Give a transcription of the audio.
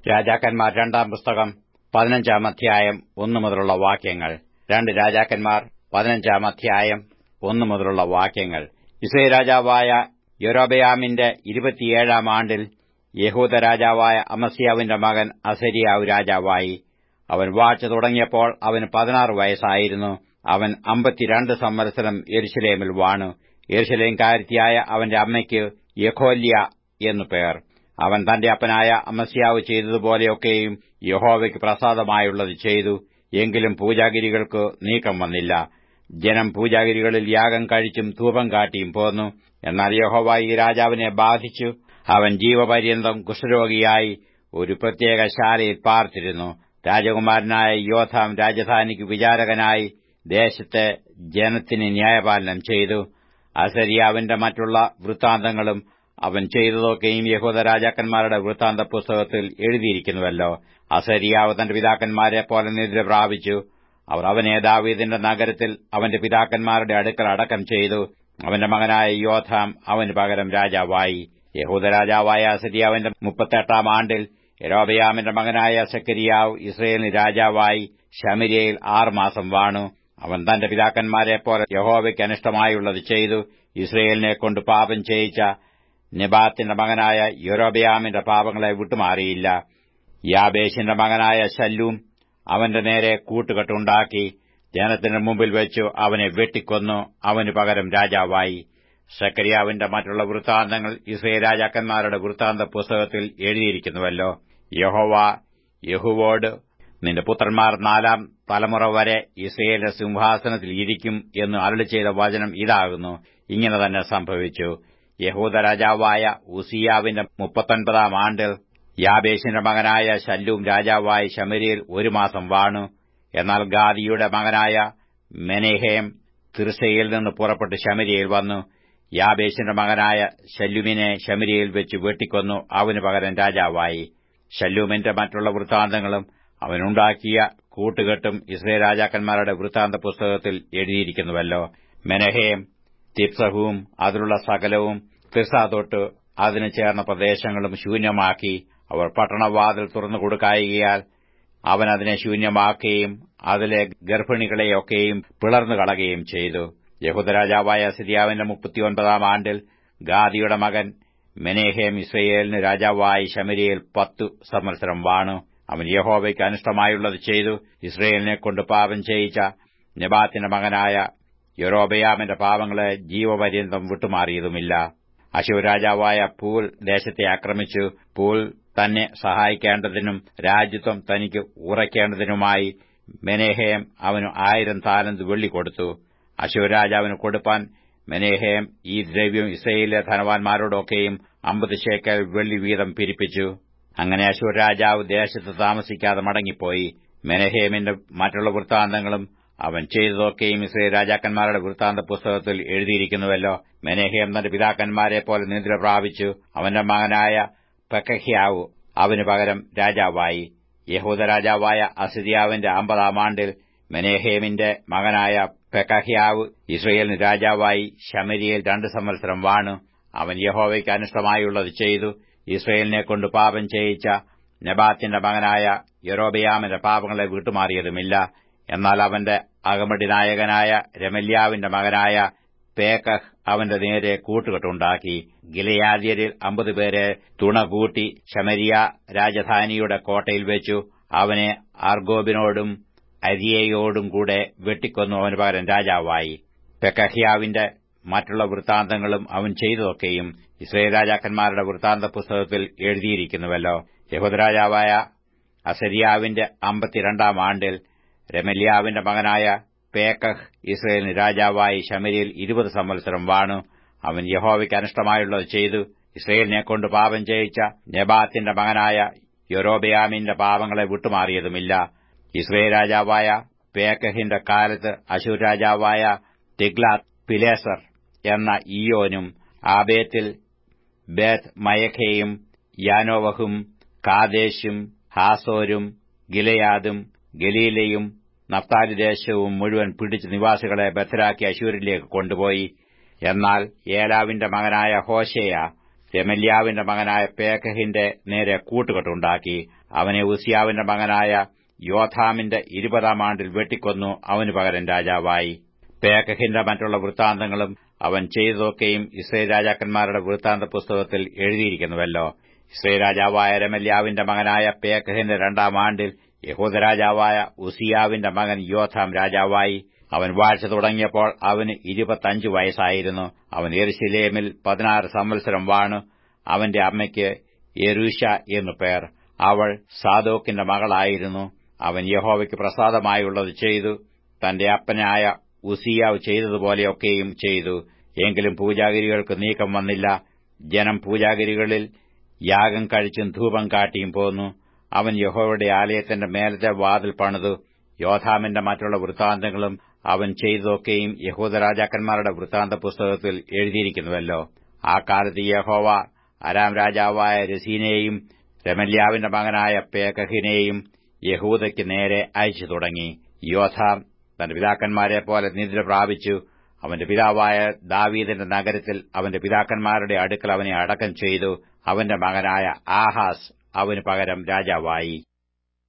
രാജാക്കന്മാർ രണ്ടാം പുസ്തകം പതിനഞ്ചാം അധ്യായം ഒന്നു മുതലുള്ള വാക്യങ്ങൾ രണ്ട് രാജാക്കന്മാർ പതിനഞ്ചാം അധ്യായം ഒന്നു മുതലുള്ള വാക്യങ്ങൾ ഇസ്രയേൽ രാജാവായ യൊരോബയാമിന്റെ ഇരുപത്തിയേഴാം ആണ്ടിൽ യഹൂദ രാജാവായ അമസ്യാവിന്റെ മകൻ അസരിയാവ് രാജാവായി അവൻ വാഴ്ച തുടങ്ങിയപ്പോൾ അവന് പതിനാറ് വയസ്സായിരുന്നു അവൻ അമ്പത്തിരണ്ട് സംവത്സരം യെരുശലേമിൽ വാണു യെരുശലേംകാരത്തിയായ അവന്റെ അമ്മയ്ക്ക് യഖോല്യ എന്നു പേർ അവൻ തന്റെ അപ്പനായ അമസ്യാവ് ചെയ്തതുപോലെയൊക്കെയും യഹോവയ്ക്ക് പ്രസാദമായുള്ളത് ചെയ്തു എങ്കിലും പൂജാഗിരികൾക്ക് നീക്കം വന്നില്ല ജനം പൂജാഗിരികളിൽ യാഗം കഴിച്ചും ധൂപം കാട്ടിയും പോന്നു എന്നാൽ യഹോവ ഈ രാജാവിനെ ബാധിച്ചു അവൻ ജീവപര്യന്തം കുഷ്ഠരോഗിയായി ഒരു പ്രത്യേക ശാലയിൽ പാർത്തിരുന്നു രാജകുമാരനായ യോധാം രാജധാനിക്ക് വിചാരകനായി ദേശത്തെ ജനത്തിന് ന്യായപാലനം ചെയ്തു അസരിയാവിന്റെ മറ്റുള്ള വൃത്താന്തങ്ങളും അവൻ ചെയ്തതൊക്കെയും യഹൂദ രാജാക്കന്മാരുടെ വൃത്താന്ത പുസ്തകത്തിൽ എഴുതിയിരിക്കുന്നുവല്ലോ അസരിയാവ് തന്റെ പിതാക്കന്മാരെ പോലെ നിദ്ര പ്രാപിച്ചു അവർ അവനെ ദാവീദിന്റെ നഗരത്തിൽ അവന്റെ പിതാക്കന്മാരുടെ അടുക്കൽ അടക്കം ചെയ്തു അവന്റെ മകനായ യോധാം അവന് പകരം രാജാവായി യഹൂദ രാജാവായ അസരിയാവിന്റെ മുപ്പത്തെട്ടാം ആണ്ടിൽ യരോബയാമിന്റെ മകനായ സക്കരിയാവ് ഇസ്രയേലിന് രാജാവായി ഷമിരിയയിൽ ആറുമാസം വാണു അവൻ തന്റെ പിതാക്കന്മാരെ പോലെ യഹോവയ്ക്ക് അനിഷ്ടമായുള്ളത് ചെയ്തു ഇസ്രയേലിനെ കൊണ്ട് പാപം ചെയ്യിച്ച നെബാത്തിന്റെ മകനായ യൊരോബയാമിന്റെ പാപങ്ങളെ വിട്ടുമാറിയില്ല യാബേശിന്റെ മകനായ ശല്ലൂം അവന്റെ നേരെ കൂട്ടുകെട്ടുണ്ടാക്കി ജനത്തിന് മുമ്പിൽ വെച്ചു അവനെ വെട്ടിക്കൊന്നു അവന് പകരം രാജാവായി സക്കരിയാവിന്റെ മറ്റുള്ള വൃത്താന്തങ്ങൾ ഇസ്രയേൽ രാജാക്കന്മാരുടെ വൃത്താന്ത പുസ്തകത്തിൽ എഴുതിയിരിക്കുന്നുവല്ലോ യഹോവ യഹുവോട് നിന്റെ പുത്രന്മാർ നാലാം തലമുറ വരെ ഇസ്രയേലിന്റെ സിംഹാസനത്തിൽ ഇരിക്കും എന്ന് അരളി ചെയ്ത വചനം ഇതാകുന്നു ഇങ്ങനെ തന്നെ സംഭവിച്ചു യഹൂദ രാജാവായ ഉസിയാവിന്റെ മുപ്പത്തൊൻപതാം ആണ്ടിൽ യാബേശിന്റെ മകനായ ശല്ലൂം രാജാവായി ശമരിയിൽ ഒരു മാസം വാണു എന്നാൽ ഗാദിയുടെ മകനായ മെനേഹേം തിർസയിൽ നിന്ന് പുറപ്പെട്ട് ശമരിയിൽ വന്നു യാബേശിന്റെ മകനായ ശല്ലുമിനെ ശമരിയിൽ വെച്ച് വെട്ടിക്കൊന്നു അവന് പകരം രാജാവായി ശല്ലൂമിന്റെ മറ്റുള്ള വൃത്താന്തങ്ങളും അവനുണ്ടാക്കിയ കൂട്ടുകെട്ടും ഇസ്രയേൽ രാജാക്കന്മാരുടെ വൃത്താന്ത പുസ്തകത്തിൽ എഴുതിയിരിക്കുന്നുവല്ലോ മെനഹേം തിപ്സഹവും അതിലുള്ള സകലവും തിർസ തൊട്ട് അതിന് ചേർന്ന പ്രദേശങ്ങളും ശൂന്യമാക്കി അവർ പട്ടണവാതിൽ തുറന്നു കൊടുക്കായികയാൽ അവൻ അതിനെ ശൂന്യമാക്കുകയും അതിലെ ഗർഭിണികളെയൊക്കെയും പിളർന്നു കളയുകയും ചെയ്തു യഹൂദരാജാവായ സിരിയാവിന്റെ മുപ്പത്തിയൊൻപതാം ആണ്ടിൽ ഗാദിയുടെ മകൻ മെനേഹേം ഇസ്രയേലിന് രാജാവായി ശമരിയിൽ പത്തു സംവത്സരം വാണു അവൻ യഹോവയ്ക്ക് അനിഷ്ടമായുള്ളത് ചെയ്തു ഇസ്രയേലിനെ കൊണ്ട് പാപം ചെയ്യിച്ച നെബാത്തിന്റെ മകനായ യൊരോബയാമിന്റെ പാവങ്ങളെ ജീവപര്യന്തം വിട്ടുമാറിയതുമില്ല അശൂർ രാജാവായ പൂൽ ദേശത്തെ ആക്രമിച്ചു പൂൽ തന്നെ സഹായിക്കേണ്ടതിനും രാജ്യത്വം തനിക്ക് ഉറയ്ക്കേണ്ടതിനുമായി മെനേഹേം അവന് ആയിരം താലന്ത് വെള്ളി കൊടുത്തു അശൂർ രാജാവിന് കൊടുപ്പാൻ മെനേഹേം ഈ ദ്രവ്യം ഇസ്രയേലിലെ ധനവാന്മാരോടൊക്കെയും അമ്പത് ശേക്കൽ വെള്ളി വീതം പിരിപ്പിച്ചു അങ്ങനെ അശൂർ രാജാവ് ദേശത്ത് താമസിക്കാതെ മടങ്ങിപ്പോയി മെനഹേമിന്റെ മറ്റുള്ള വൃത്താന്തങ്ങളും അവൻ ചെയ്തതൊക്കെയും ഇസ്രയേൽ രാജാക്കന്മാരുടെ വൃത്താന്ത പുസ്തകത്തിൽ എഴുതിയിരിക്കുന്നുവല്ലോ മെനഹേം തന്റെ പിതാക്കന്മാരെ പോലെ നിദ്ര പ്രാപിച്ചു അവന്റെ മകനായ പെക്കഹ്യാവു അവന് പകരം രാജാവായി യഹൂദ രാജാവായ അസിരിയാവിന്റെ അമ്പതാം ആണ്ടിൽ മെനേഹേമിന്റെ മകനായ പെക്കഹ്യാവ് ഇസ്രയേലിന് രാജാവായി ശമരിയിൽ രണ്ട് സംവത്സരം വാണു അവൻ യഹോവയ്ക്ക് അനിഷ്ടമായുള്ളത് ചെയ്തു ഇസ്രയേലിനെ കൊണ്ട് പാപം ചെയ്യിച്ച നെബാത്തിന്റെ മകനായ യൊരോബയാമിന്റെ പാപങ്ങളെ വിട്ടുമാറിയതുമില്ല എന്നാൽ അവന്റെ അകമടി നായകനായ രമല്യാവിന്റെ മകനായ പേക്കഹ് അവന്റെ നേരെ കൂട്ടുകെട്ടുണ്ടാക്കി ഗിലയാദ്യരിൽ അമ്പത് പേരെ തുണകൂട്ടി ശമരിയ രാജധാനിയുടെ കോട്ടയിൽ വെച്ചു അവനെ ആർഗോബിനോടും അരിയയോടും കൂടെ വെട്ടിക്കൊന്നു അവന് പകരം രാജാവായി പെക്കഹ്യാവിന്റെ മറ്റുള്ള വൃത്താന്തങ്ങളും അവൻ ചെയ്തതൊക്കെയും ഇസ്രയേൽ രാജാക്കന്മാരുടെ വൃത്താന്ത പുസ്തകത്തിൽ എഴുതിയിരിക്കുന്നുവല്ലോ യഹുദരാജാവായ അസരിയാവിന്റെ അമ്പത്തിരണ്ടാം ആണ്ടിൽ രമല്യാവിന്റെ മകനായ പേക്കഹ് ഇസ്രയേലിന് രാജാവായി ശമരിയിൽ ഇരുപത് സംവത്സരം വാണു അവൻ യഹോവയ്ക്ക് അനിഷ്ടമായുള്ളത് ചെയ്തു ഇസ്രയേലിനെ കൊണ്ട് പാപം ചെയ്യിച്ച നെബാത്തിന്റെ മകനായ യൊരോബയാമിന്റെ പാപങ്ങളെ വിട്ടുമാറിയതുമില്ല ഇസ്രയേൽ രാജാവായ പേക്കഹിന്റെ കാലത്ത് അശൂർ രാജാവായ തിഗ്ലാത്ത് പിലേസർ എന്ന ഇയോനും ആബേത്തിൽ ബേത്ത് മയഖയും യാനോവഹും കാദേശും ഹാസോരും ഗിലയാദും ഗലീലയും നഫ്താലി ദേശവും മുഴുവൻ പിടിച്ച് നിവാസികളെ ബദ്ധരാക്കി അശൂരിലേക്ക് കൊണ്ടുപോയി എന്നാൽ ഏലാവിന്റെ മകനായ ഹോശേയ രമല്യാവിന്റെ മകനായ പേക്കഹിന്റെ നേരെ കൂട്ടുകെട്ടുണ്ടാക്കി അവനെ ഉസിയാവിന്റെ മകനായ യോഥാമിന്റെ ഇരുപതാം ആണ്ടിൽ വെട്ടിക്കൊന്നു അവനു പകരം രാജാവായി പേക്കഹിന്റെ മറ്റുള്ള വൃത്താന്തങ്ങളും അവൻ ചെയ്തതൊക്കെയും ഇസ്രയേൽ രാജാക്കന്മാരുടെ വൃത്താന്ത പുസ്തകത്തിൽ എഴുതിയിരിക്കുന്നുവല്ലോ ഇസ്രയേൽ രാജാവായ രമല്യാവിന്റെ മകനായ പേക്കഹിന്റെ രണ്ടാം ആണ്ടിൽ യഹൂദരാജാവായ ഉസിയാവിന്റെ മകൻ യോഥാം രാജാവായി അവൻ വാഴ്ച തുടങ്ങിയപ്പോൾ അവന് ഇരുപത്തഞ്ച് വയസ്സായിരുന്നു അവൻ എരുശിലേമിൽ പതിനാറ് സംവത്സരം വാണു അവന്റെ അമ്മയ്ക്ക് യെരൂഷ എന്നു പേർ അവൾ സാദോക്കിന്റെ മകളായിരുന്നു അവൻ യഹോവയ്ക്ക് പ്രസാദമായുള്ളത് ചെയ്തു തന്റെ അപ്പനായ ഉസിയാവ് ചെയ്തതുപോലെയൊക്കെയും ചെയ്തു എങ്കിലും പൂജാഗിരികൾക്ക് നീക്കം വന്നില്ല ജനം പൂജാഗിരികളിൽ യാഗം കഴിച്ചും ധൂപം കാട്ടിയും പോന്നു അവൻ യഹോവയുടെ ആലയത്തിന്റെ മേലത്തെ വാതിൽ പണിതു യോധാമിന്റെ മറ്റുള്ള വൃത്താന്തങ്ങളും അവൻ ചെയ്തതൊക്കെയും യഹൂദരാജാക്കന്മാരുടെ വൃത്താന്ത പുസ്തകത്തിൽ എഴുതിയിരിക്കുന്നുവല്ലോ ആ കാലത്ത് യഹോവ അരാം രാജാവായ രസീനെയും രമല്യാവിന്റെ മകനായ പേക്കഹിനെയും യഹൂദയ്ക്ക് നേരെ അയച്ചു തുടങ്ങി യോധാം തന്റെ പിതാക്കന്മാരെ പോലെ നിദ്ര പ്രാപിച്ചു അവന്റെ പിതാവായ ദാവീദിന്റെ നഗരത്തിൽ അവന്റെ പിതാക്കന്മാരുടെ അടുക്കൽ അവനെ അടക്കം ചെയ്തു അവന്റെ മകനായ ആഹാസ് അവന് പകരം രാജാവായി